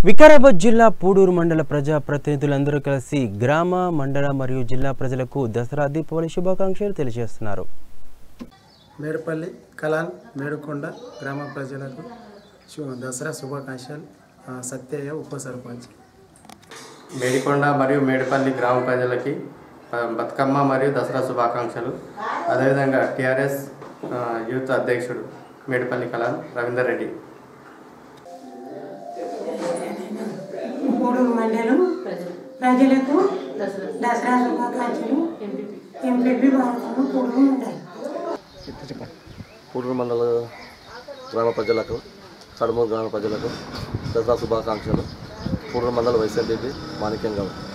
వికారాబాద్ జిల్లా పూడూరు మండల ప్రజా ప్రతినిధులందరూ కలిసి గ్రామ మండల మరియు జిల్లా ప్రజలకు దసరా దీపావళి శుభాకాంక్షలు తెలియజేస్తున్నారు మేడపల్లి కలాన్ మేడుకొండ గ్రామ ప్రజలకు శు- దసరా శుభాకాంక్షలు ఆ, సత్యయ్య ఉప సర్పంచ్ మేడికొండ మరియు మేడిపల్లి గ్రామ ప్రజలకి ఆ, బతుకమ్మ మరియు దసరా శుభాకాంక్షలు అదేవిధంగా టీఆర్ఎస్ ఆ, యూత్ అధ్యక్షుడు మేడిపల్లి కలాన్ రవీందర్ రెడ్డి మూడు మండలం ప్రజలకు దసరా శుభాకాంక్షలు ఎంపీపీ భారతము పూర్వం ఉండాలి పూడూరు మండల గ్రామ ప్రజలకు కడుమూరు గ్రామ ప్రజలకు దసరా శుభాకాంక్షలు పూడూరు మండల వైఎస్ఆర్పీపీ మాణిక్యం గౌడ్